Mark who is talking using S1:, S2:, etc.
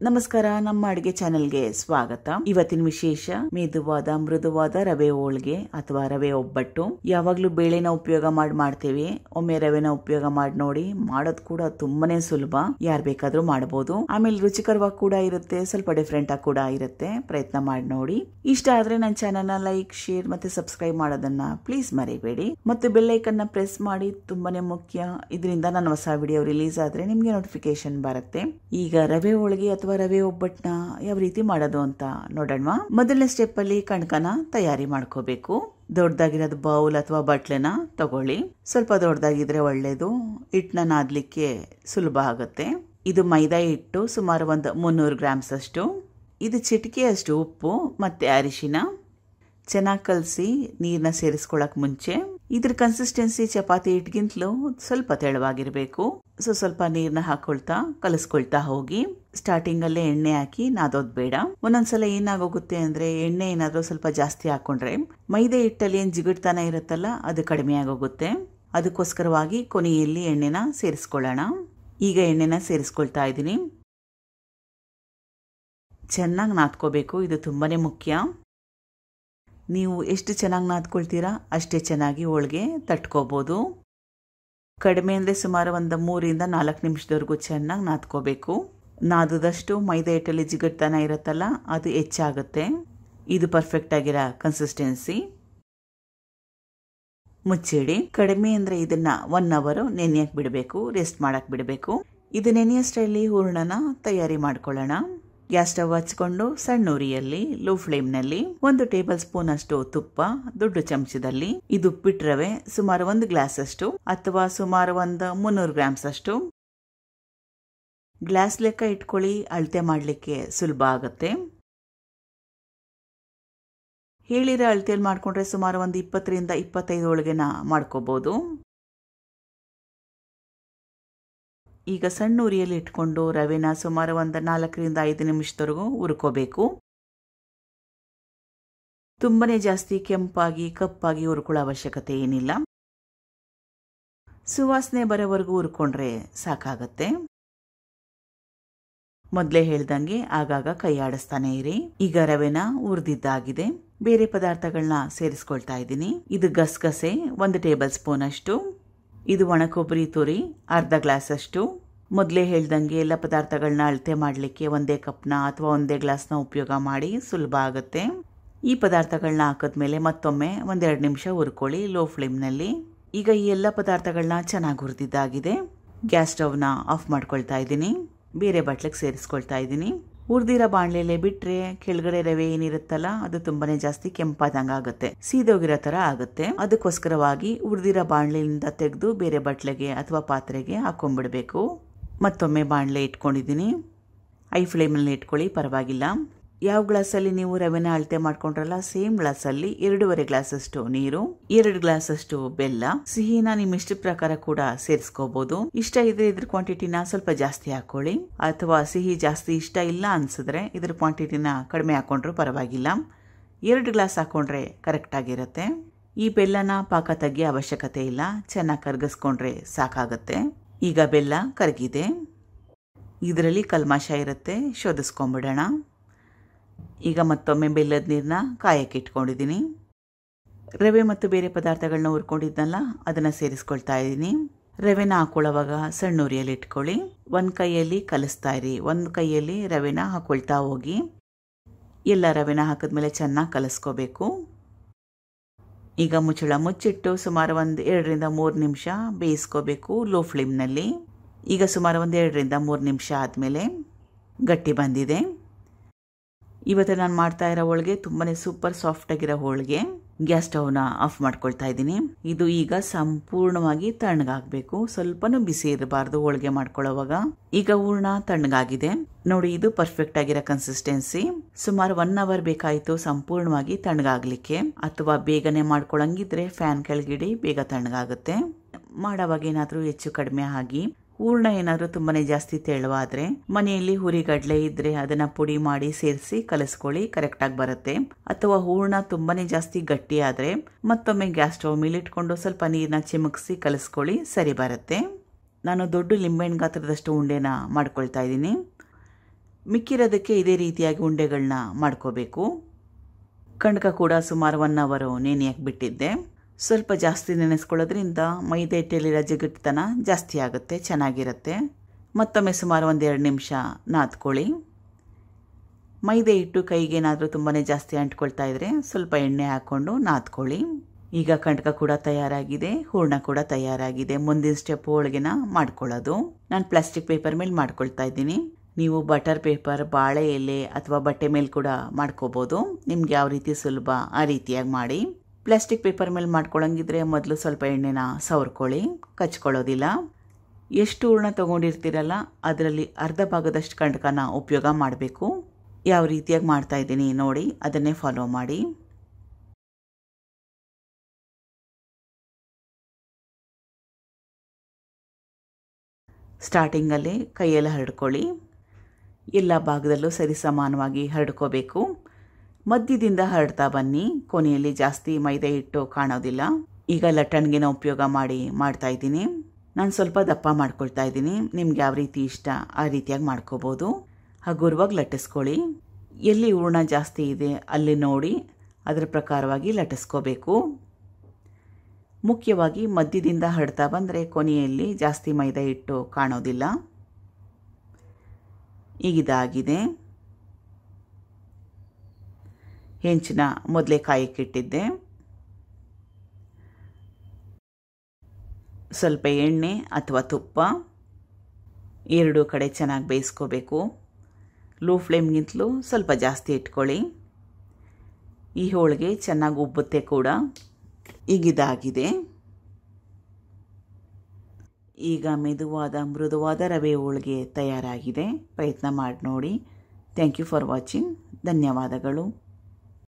S1: ನಮಸ್ಕಾರ ನಮ್ಮ ಅಡಿಗೆ ಚಾನೆಲ್ಗೆ ಸ್ವಾಗತ ಇವತ್ತಿನ ವಿಶೇಷ ಮೆದುವಾದ ಮೃದುವಾದ ರವೆ ಹೋಳಿಗೆ ಅಥವಾ ರವೆ ಒಬ್ಬಟ್ಟು ಯಾವಾಗ್ಲೂ ಬೇಳೆನ ಉಪಯೋಗ ಮಾಡಿ ಮಾಡ್ತೇವೆ ಒಮ್ಮೆ ರವೆನ ಉಪಯೋಗ ಮಾಡಿ ನೋಡಿ ಮಾಡೋದ್ ಕೂಡ ತುಂಬಾನೇ ಸುಲಭ ಯಾರ್ ಬೇಕಾದ್ರೂ ಮಾಡಬಹುದು ಆಮೇಲೆ ರುಚಿಕರವಾಗಿ ಕೂಡ ಇರುತ್ತೆ ಸ್ವಲ್ಪ ಡಿಫ್ರೆಂಟ್ ಆಗಿ ಕೂಡ ಇರುತ್ತೆ ಪ್ರಯತ್ನ ಮಾಡಿ ನೋಡಿ ಇಷ್ಟ ಆದ್ರೆ ನನ್ನ ಚಾನೆಲ್ ನ ಲೈಕ್ ಶೇರ್ ಮತ್ತೆ ಸಬ್ಸ್ಕ್ರೈಬ್ ಮಾಡೋದನ್ನ ಪ್ಲೀಸ್ ಮರಿಬೇಡಿ ಮತ್ತು ಬೆಲ್ಲೈಕನ್ ನ ಪ್ರೆಸ್ ಮಾಡಿ ತುಂಬಾನೇ ಮುಖ್ಯ ಇದರಿಂದ ನನ್ನ ಹೊಸ ವಿಡಿಯೋ ರಿಲೀಸ್ ಆದ್ರೆ ನಿಮ್ಗೆ ನೋಟಿಫಿಕೇಶನ್ ಬರುತ್ತೆ ಈಗ ರವೆ ಹೋಳಿಗೆ ಅಥವಾ ರವೆ ಒಬ್ಬಟ್ಟನ್ನ ಯಾವ ರೀತಿ ಮಾಡೋದು ಅಂತ ನೋಡೋಣ ಮೊದಲನೇ ಸ್ಟೆಪ್ ಅಲ್ಲಿ ಕಣ್ಕನ ತಯಾರಿ ಮಾಡ್ಕೋಬೇಕು ದೊಡ್ಡದಾಗಿರೋದು ಬೌಲ್ ಅಥವಾ ಬಟ್ಲೆನ ತಗೊಳ್ಳಿ ಸ್ವಲ್ಪ ದೊಡ್ಡದಾಗಿದ್ರೆ ಒಳ್ಳೇದು ಹಿಟ್ಟನ್ನ ನಾದ್ಲಿಕ್ಕೆ ಸುಲಭ ಆಗುತ್ತೆ ಇದು ಮೈದಾ ಹಿಟ್ಟು ಸುಮಾರು ಒಂದು ಮುನ್ನೂರು ಗ್ರಾಮ್ಸ್ ಅಷ್ಟು ಇದು ಚಿಟಿಕೆಯಷ್ಟು ಉಪ್ಪು ಮತ್ತೆ ಅರಿಶಿನ ಚೆನ್ನಾಗಿ ಕಲಸಿ ನೀರನ್ನ ಸೇರಿಸ್ಕೊಳಕ್ ಮುಂಚೆ ಇದ್ರ ಕನ್ಸಿಸ್ಟೆನ್ಸಿ ಚಪಾತಿ ಹಿಟ್ಗಿಂತಲೂ ಸ್ವಲ್ಪ ತೆಳುವಾಗಿರಬೇಕು ಸೊ ಸ್ವಲ್ಪ ನೀರ್ನ ಹಾಕೊಳ್ತಾ ಕಲಿಸ್ಕೊಳ್ತಾ ಹೋಗಿ ಸ್ಟಾರ್ಟಿಂಗ್ ಅಲ್ಲೇ ಎಣ್ಣೆ ಹಾಕಿ ನಾದೋದ್ ಬೇಡ ಒಂದೊಂದ್ಸಲ ಏನಾಗೋಗುತ್ತೆ ಅಂದ್ರೆ ಎಣ್ಣೆ ಏನಾದ್ರೂ ಸ್ವಲ್ಪ ಜಾಸ್ತಿ ಹಾಕೊಂಡ್ರೆ ಮೈದೆ ಹಿಟ್ಟಲ್ಲಿ ಏನ್ ಜಿಗುಡ್ತಾನ ಇರುತ್ತಲ್ಲ ಅದು ಕಡಿಮೆ ಆಗೋಗುತ್ತೆ ಅದಕ್ಕೋಸ್ಕರವಾಗಿ ಕೊನೆಯಲ್ಲಿ ಎಣ್ಣೆನ ಸೇರಿಸ್ಕೊಳ್ಳೋಣ ಈಗ ಎಣ್ಣೆನ ಸೇರಿಸ್ಕೊಳ್ತಾ ಇದ್ದೀನಿ ಚೆನ್ನಾಗಿ ನಾದ್ಕೋಬೇಕು ಇದು ತುಂಬಾನೇ ಮುಖ್ಯ ನೀವು ಎಷ್ಟು ಚೆನ್ನಾಗಿ ನಾದ್ಕೊಳ್ತೀರಾ ಅಷ್ಟೇ ಚೆನ್ನಾಗಿ ಹೋಳಿಗೆ ತಟ್ಕೋಬೋದು ಕಡಿಮೆ ಅಂದರೆ ಸುಮಾರು ಒಂದು ಮೂರಿಂದ ನಾಲ್ಕು ನಿಮಿಷದವರೆಗೂ ಚೆನ್ನಾಗಿ ನಾದ್ಕೋಬೇಕು ನಾದದಷ್ಟು ಮೈದಾ ಹಿಟ್ಟಲ್ಲಿ ಜಿಗಟ್ತನ ಇರುತ್ತಲ್ಲ ಅದು ಹೆಚ್ಚಾಗುತ್ತೆ ಇದು ಪರ್ಫೆಕ್ಟ್ ಆಗಿರೋ ಕನ್ಸಿಸ್ಟೆನ್ಸಿ ಮುಚ್ಚಿಡಿ ಕಡಿಮೆ ಅಂದರೆ ಇದನ್ನ ಒನ್ ಅವರ್ ನೆನೆಯಕ್ಕೆ ಬಿಡಬೇಕು ರೆಸ್ಟ್ ಮಾಡಕ್ಕೆ ಬಿಡಬೇಕು ಇದು ನೆನೆಯಷ್ಟರಲ್ಲಿ ಹೂರ್ಣನ ತಯಾರಿ ಮಾಡ್ಕೊಳ್ಳೋಣ ಗ್ಯಾಸ್ ಸ್ಟವ್ ಹಚ್ಕೊಂಡು ಸಣ್ಣ ಉರಿಯಲ್ಲಿ ಲೋ ಫ್ಲೇಮ್ನಲ್ಲಿ ಒಂದು ಟೇಬಲ್ ಸ್ಪೂನ್ ಅಷ್ಟು ತುಪ್ಪ ದೊಡ್ಡ ಚಮಚದಲ್ಲಿ ಇದು ಉಪ್ಪಿಟ್ಟು ರವೆ ಸುಮಾರು ಒಂದು ಗ್ಲಾಸ್ ಅಷ್ಟು ಅಥವಾ ಸುಮಾರು ಒಂದು ಮುನ್ನೂರು ಗ್ರಾಮ್ಸ್ ಅಷ್ಟು ಗ್ಲಾಸ್ ಲೆಕ್ಕ ಇಟ್ಕೊಳ್ಳಿ ಅಳತೆ ಮಾಡಲಿಕ್ಕೆ ಸುಲಭ ಆಗುತ್ತೆ ಹೇಳಿರೋ ಅಳತೆಯಲ್ಲಿ ಮಾಡ್ಕೊಂಡ್ರೆ ಸುಮಾರು ಒಂದು ಇಪ್ಪತ್ತರಿಂದ ಇಪ್ಪತ್ತೈದು ಒಳಗೆನ ಮಾಡ್ಕೋಬಹುದು ಈಗ ಸಣ್ಣ ಉರಿಯಲ್ಲಿ ಇಟ್ಕೊಂಡು ರವೆನ ಸುಮಾರು ಒಂದು ನಾಲ್ಕರಿಂದ ಐದು ನಿಮಿಷದವರೆಗೂ ಹುರ್ಕೋಬೇಕು ತುಂಬಾನೇ ಜಾಸ್ತಿ ಕೆಂಪಾಗಿ ಕಪ್ಪಾಗಿ ಹುರ್ಕೊಳ್ಳೋ ಅವಶ್ಯಕತೆ ಏನಿಲ್ಲ ಸುವಾಸನೆ ಬರೋವರೆಗೂ ಹುರ್ಕೊಂಡ್ರೆ ಸಾಕಾಗತ್ತೆ ಮೊದಲೇ ಹೇಳ್ದಂಗೆ ಆಗಾಗ ಕೈ ಆಡಿಸ್ತಾನೆ ಇರಿ ಈಗ ರವೆನ ಹುರಿದಿದ್ದಾಗಿದೆ ಬೇರೆ ಪದಾರ್ಥಗಳನ್ನ ಸೇರಿಸ್ಕೊಳ್ತಾ ಇದ್ದೀನಿ ಇದು ಗಸಗಸೆ ಒಂದು ಟೇಬಲ್ ಸ್ಪೂನ್ ಅಷ್ಟು ಇದು ಒಣ ಕೊಬ್ಬರಿ ತುರಿ ಅರ್ಧ ಗ್ಲಾಸ್ ಅಷ್ಟು ಮೊದಲೇ ಹೇಳ್ದಂಗೆ ಎಲ್ಲ ಪದಾರ್ಥಗಳನ್ನ ಅಳತೆ ಮಾಡಲಿಕ್ಕೆ ಒಂದೇ ಕಪ್ನ ಅಥವಾ ಒಂದೇ ಗ್ಲಾಸ್ನ ಉಪಯೋಗ ಮಾಡಿ ಸುಲಭ ಆಗುತ್ತೆ ಈ ಪದಾರ್ಥಗಳನ್ನ ಹಾಕಿದ್ಮೇಲೆ ಮತ್ತೊಮ್ಮೆ ಒಂದೆರಡು ನಿಮಿಷ ಹುರ್ಕೊಳ್ಳಿ ಲೋ ಫ್ಲೇಮ್ನಲ್ಲಿ ಈಗ ಈ ಎಲ್ಲ ಪದಾರ್ಥಗಳನ್ನ ಚೆನ್ನಾಗಿ ಹುರಿದಿದ್ದಾಗಿದೆ ಗ್ಯಾಸ್ ಸ್ಟವ್ನ ಆಫ್ ಮಾಡ್ಕೊಳ್ತಾ ಇದ್ದೀನಿ ಬೇರೆ ಬಟ್ಲಿಗೆ ಸೇರಿಸ್ಕೊಳ್ತಾ ಇದ್ದೀನಿ ಹುರಿದಿರೋ ಬಾಣಲೆಲೆ ಬಿಟ್ರೆ ಕೆಳಗಡೆ ರವೆ ಏನಿರುತ್ತಲ್ಲ ಅದು ತುಂಬಾನೇ ಜಾಸ್ತಿ ಕೆಂಪಾದಂಗ ಆಗುತ್ತೆ ಸೀದೋಗಿರೋ ತರ ಆಗುತ್ತೆ ಅದಕ್ಕೋಸ್ಕರವಾಗಿ ಹುರಿದಿರೋ ಬಾಣಲೆಯಿಂದ ತೆಗೆದು ಬೇರೆ ಬಟ್ಲೆಗೆ ಅಥವಾ ಪಾತ್ರೆಗೆ ಹಾಕೊಂಡ್ಬಿಡ್ಬೇಕು ಮತ್ತೊಮ್ಮೆ ಬಾಣಲೆ ಇಟ್ಕೊಂಡಿದ್ದೀನಿ ಐ ಫ್ಲೇಮಲ್ಲಿ ಇಟ್ಕೊಳ್ಳಿ ಪರವಾಗಿಲ್ಲ ಯಾವ ಗ್ಲಾಸಲ್ಲಿ ನೀವು ರವೆನ ಅಳತೆ ಮಾಡ್ಕೊಂಡ್ರಲ್ಲ ಸೇಮ್ ಗ್ಲಾಸಲ್ಲಿ ಎರಡೂವರೆ ಗ್ಲಾಸಷ್ಟು ನೀರು ಎರಡು ಗ್ಲಾಸಷ್ಟು ಬೆಲ್ಲ ಸಿಹಿನ ನಿಮ್ ಇಷ್ಟ ಪ್ರಕಾರ ಕೂಡ ಸೇರಿಸ್ಕೋಬಹುದು ಇಷ್ಟ ಇದ್ರೆ ಇದ್ರ ಕ್ವಾಂಟಿಟಿನ ಸ್ವಲ್ಪ ಜಾಸ್ತಿ ಹಾಕೊಳ್ಳಿ ಅಥವಾ ಸಿಹಿ ಜಾಸ್ತಿ ಇಷ್ಟ ಇಲ್ಲ ಅನ್ಸಿದ್ರೆ ಇದ್ರ ಕ್ವಾಂಟಿಟಿನ ಕಡಿಮೆ ಹಾಕೊಂಡ್ರು ಪರವಾಗಿಲ್ಲ ಎರಡು ಗ್ಲಾಸ್ ಹಾಕೊಂಡ್ರೆ ಕರೆಕ್ಟ್ ಆಗಿರುತ್ತೆ ಈ ಬೆಲ್ಲನ ಪಾಕ ತೆಗಿಯೋ ಅವಶ್ಯಕತೆ ಇಲ್ಲ ಚೆನ್ನಾಗಿ ಕರಗಿಸ್ಕೊಂಡ್ರೆ ಸಾಕಾಗುತ್ತೆ ಈಗ ಬೆಲ್ಲ ಕರಗಿದೆ ಇದರಲ್ಲಿ ಕಲ್ಮಾಶ ಇರುತ್ತೆ ಶೋಧಿಸ್ಕೊಂಡ್ಬಿಡೋಣ ಈಗ ಮತ್ತೊಮ್ಮೆ ಬೆಲ್ಲದ ನೀರನ್ನ ಕಾಯಕ್ಕೆ ಇಟ್ಕೊಂಡಿದ್ದೀನಿ ರವೆ ಮತ್ತು ಬೇರೆ ಪದಾರ್ಥಗಳನ್ನ ಹುರ್ಕೊಂಡಿದ್ನಲ್ಲ ಅದನ್ನು ಸೇರಿಸ್ಕೊಳ್ತಾ ಇದ್ದೀನಿ ರವೆನ ಹಾಕೊಳ್ಳೋವಾಗ ಸಣ್ಣ ಉರಿಯಲ್ಲಿ ಇಟ್ಕೊಳ್ಳಿ ಒಂದು ಕೈಯಲ್ಲಿ ಕಲಿಸ್ತಾ ಇರಿ ಒಂದು ಕೈಯಲ್ಲಿ ರವೆನ ಹಾಕೊಳ್ತಾ ಹೋಗಿ ಎಲ್ಲ ರವೆನ ಹಾಕಿದ್ಮೇಲೆ ಚೆನ್ನಾಗಿ ಕಲಿಸ್ಕೋಬೇಕು ಈಗ ಮುಚ್ಚಳ ಮುಚ್ಚಿಟ್ಟು ಸುಮಾರು ಒಂದು ಎರಡರಿಂದ ಮೂರು ನಿಮಿಷ ಬೇಯಿಸ್ಕೋಬೇಕು ಲೋ ಫ್ಲೇಮ್ನಲ್ಲಿ ಈಗ ಸುಮಾರು ಒಂದು ಎರಡರಿಂದ ಮೂರು ನಿಮಿಷ ಆದಮೇಲೆ ಗಟ್ಟಿ ಬಂದಿದೆ ಇವತ್ತು ನಾನು ಮಾಡ್ತಾ ಇರೋ ಹೋಳಿಗೆ ತುಂಬಾನೇ ಸೂಪರ್ ಸಾಫ್ಟ್ ಆಗಿರೋ ಹೋಳಿಗೆ ಗ್ಯಾಸ್ ಸ್ಟವ್ನ ಆಫ್ ಮಾಡ್ಕೊಳ್ತಾ ಇದ್ದೀನಿ ಇದು ಈಗ ಸಂಪೂರ್ಣವಾಗಿ ತಣ್ಣಗಾಗಬೇಕು ಸ್ವಲ್ಪನೂ ಬಿಸಿ ಇರಬಾರ್ದು ಹೋಳಿಗೆ ಮಾಡ್ಕೊಳ್ಳೋವಾಗ ಈಗ ಹೂರ್ಣ ತಣ್ಣಗಾಗಿದೆ ನೋಡಿ ಇದು ಪರ್ಫೆಕ್ಟ್ ಆಗಿರೋ ಕನ್ಸಿಸ್ಟೆನ್ಸಿ ಸುಮಾರು ಒನ್ ಅವರ್ ಬೇಕಾಯಿತು ಸಂಪೂರ್ಣವಾಗಿ ತಣ್ಣಗಾಗ್ಲಿಕ್ಕೆ ಅಥವಾ ಬೇಗನೆ ಮಾಡ್ಕೊಳಂಗಿದ್ರೆ ಫ್ಯಾನ್ ಕೆಳಗಿಡಿ ಬೇಗ ತಣ್ಣಗಾಗುತ್ತೆ ಮಾಡೋವಾಗ ಏನಾದರೂ ಹೆಚ್ಚು ಕಡಿಮೆ ಆಗಿ ಹೂರ್ಣ ಏನಾದರೂ ತುಂಬಾನೇ ಜಾಸ್ತಿ ತೆಳುವಾದ್ರೆ ಮನೆಯಲ್ಲಿ ಹುರಿಗಡ್ಲೆ ಇದ್ರೆ ಅದನ್ನ ಪುಡಿ ಮಾಡಿ ಸೇರಿಸಿ ಕಲಿಸ್ಕೊಳ್ಳಿ ಕರೆಕ್ಟಾಗಿ ಬರುತ್ತೆ ಅಥವಾ ಹೂರ್ಣ ತುಂಬಾನೇ ಜಾಸ್ತಿ ಗಟ್ಟಿ ಆದ್ರೆ ಮತ್ತೊಮ್ಮೆ ಗ್ಯಾಸ್ ಸ್ಟವ್ ಮೇಲಿಟ್ಕೊಂಡು ಸ್ವಲ್ಪ ನೀರನ್ನ ಚಿಮುಕ್ಸಿ ಕಲಿಸ್ಕೊಳ್ಳಿ ಸರಿ ಬರುತ್ತೆ ನಾನು ದೊಡ್ಡ ಲಿಂಬೆಹಣ್ಣು ಗಾತ್ರದಷ್ಟು ಉಂಡೆನ ಮಾಡ್ಕೊಳ್ತಾ ಇದ್ದೀನಿ ಮಿಕ್ಕಿರೋದಕ್ಕೆ ಇದೇ ರೀತಿಯಾಗಿ ಉಂಡೆಗಳನ್ನ ಮಾಡ್ಕೋಬೇಕು ಕಣಕ ಕೂಡ ಸುಮಾರು ಒನ್ ಅವರು ನೆನೆಯಕ್ಕೆ ಬಿಟ್ಟಿದ್ದೆ ಸ್ವಲ್ಪ ಜಾಸ್ತಿ ನೆನೆಸ್ಕೊಳ್ಳೋದ್ರಿಂದ ಮೈದೆ ಹಿಟ್ಟಲ್ಲಿರೋ ಜಿಗುಟ್ಟುತನ ಜಾಸ್ತಿ ಆಗುತ್ತೆ ಚೆನ್ನಾಗಿರುತ್ತೆ ಮತ್ತೊಮ್ಮೆ ಸುಮಾರು ಒಂದೆರಡು ನಿಮಿಷ ನಾದ್ಕೊಳ್ಳಿ ಮೈದೆ ಹಿಟ್ಟು ಕೈಗೇನಾದರೂ ತುಂಬಾ ಜಾಸ್ತಿ ಅಂಟ್ಕೊಳ್ತಾ ಇದ್ರೆ ಸ್ವಲ್ಪ ಎಣ್ಣೆ ಹಾಕ್ಕೊಂಡು ನಾದ್ಕೊಳ್ಳಿ ಈಗ ಕಂಟಕ ಕೂಡ ತಯಾರಾಗಿದೆ ಹೂರ್ಣ ಕೂಡ ತಯಾರಾಗಿದೆ ಮುಂದಿನ ಸ್ಟೆಪ್ ಹೋಳಿಗೆನ ಮಾಡ್ಕೊಳ್ಳೋದು ನಾನು ಪ್ಲಾಸ್ಟಿಕ್ ಪೇಪರ್ ಮೇಲೆ ಮಾಡ್ಕೊಳ್ತಾ ಇದ್ದೀನಿ ನೀವು ಬಟರ್ ಪೇಪರ್ ಬಾಳೆ ಎಲೆ ಅಥವಾ ಬಟ್ಟೆ ಮೇಲೆ ಕೂಡ ಮಾಡ್ಕೋಬೋದು ನಿಮ್ಗೆ ಯಾವ ರೀತಿ ಸುಲಭ ಆ ರೀತಿಯಾಗಿ ಮಾಡಿ ಪ್ಲಾಸ್ಟಿಕ್ ಪೇಪರ್ ಮೇಲೆ ಮಾಡ್ಕೊಳಂಗಿದ್ರೆ ಮೊದಲು ಸ್ವಲ್ಪ ಎಣ್ಣೆನ ಸವರ್ಕೊಳ್ಳಿ ಕಚ್ಕೊಳ್ಳೋದಿಲ್ಲ ಎಷ್ಟು ಹೂರ್ಣ ತೊಗೊಂಡಿರ್ತೀರಲ್ಲ ಅದರಲ್ಲಿ ಅರ್ಧ ಭಾಗದಷ್ಟು ಕಂಟಕನ ಉಪಯೋಗ ಮಾಡಬೇಕು ಯಾವ ರೀತಿಯಾಗಿ ಮಾಡ್ತಾ ಇದ್ದೀನಿ ನೋಡಿ ಅದನ್ನೇ ಫಾಲೋ ಮಾಡಿ ಸ್ಟಾರ್ಟಿಂಗಲ್ಲಿ ಕೈಯಲ್ಲಿ ಹರಡ್ಕೊಳ್ಳಿ ಎಲ್ಲ ಭಾಗದಲ್ಲೂ ಸರಿಸಮಾನವಾಗಿ ಹರಡ್ಕೋಬೇಕು ಮಧ್ಯದಿಂದ ಹರಡ್ತಾ ಬನ್ನಿ ಕೊನೆಯಲ್ಲಿ ಜಾಸ್ತಿ ಮೈದೆ ಹಿಟ್ಟು ಕಾಣೋದಿಲ್ಲ ಈಗ ಲಟ್ಟಣಿಗೆನ ಉಪಯೋಗ ಮಾಡಿ ಮಾಡ್ತಾ ಇದ್ದೀನಿ ನಾನು ಸ್ವಲ್ಪ ದಪ್ಪ ಮಾಡ್ಕೊಳ್ತಾ ಇದ್ದೀನಿ ನಿಮ್ಗೆ ಯಾವ ರೀತಿ ಇಷ್ಟ ಆ ರೀತಿಯಾಗಿ ಮಾಡ್ಕೋಬೋದು ಹಗುರವಾಗಿ ಲಟ್ಟಿಸ್ಕೊಳ್ಳಿ ಎಲ್ಲಿ ಹೂರ್ಣ ಜಾಸ್ತಿ ಇದೆ ಅಲ್ಲಿ ನೋಡಿ ಅದರ ಪ್ರಕಾರವಾಗಿ ಲಟ್ಟಿಸ್ಕೋಬೇಕು ಮುಖ್ಯವಾಗಿ ಮಧ್ಯದಿಂದ ಹರಡ್ತಾ ಬಂದರೆ ಕೊನೆಯಲ್ಲಿ ಜಾಸ್ತಿ ಮೈದಾ ಹಿಟ್ಟು ಕಾಣೋದಿಲ್ಲ ಈಗಿದಾಗಿದೆ ಹೆಂಚಿನ ಮೊದಲೇ ಕಾಯಕ್ಕಿಟ್ಟಿದ್ದೆ ಸ್ವಲ್ಪ ಎಣ್ಣೆ ಅಥವಾ ತುಪ್ಪ ಎರಡು ಕಡೆ ಚೆನ್ನಾಗಿ ಬೇಯಿಸ್ಕೋಬೇಕು ಲೋ ಫ್ಲೇಮ್ಗಿಂತಲೂ ಸ್ವಲ್ಪ ಜಾಸ್ತಿ ಇಟ್ಕೊಳ್ಳಿ ಈ ಹೋಳಿಗೆ ಚೆನ್ನಾಗಿ ಉಬ್ಬುತ್ತೆ ಕೂಡ ಈಗಿದಾಗಿದೆ ಈಗ ಮೆದುವಾದ ಮೃದುವಾದ ರವೆ ಹೋಳಿಗೆ ತಯಾರಾಗಿದೆ ಪ್ರಯತ್ನ ಮಾಡಿ ನೋಡಿ ಥ್ಯಾಂಕ್ ಯು ಫಾರ್ ವಾಚಿಂಗ್ ಧನ್ಯವಾದಗಳು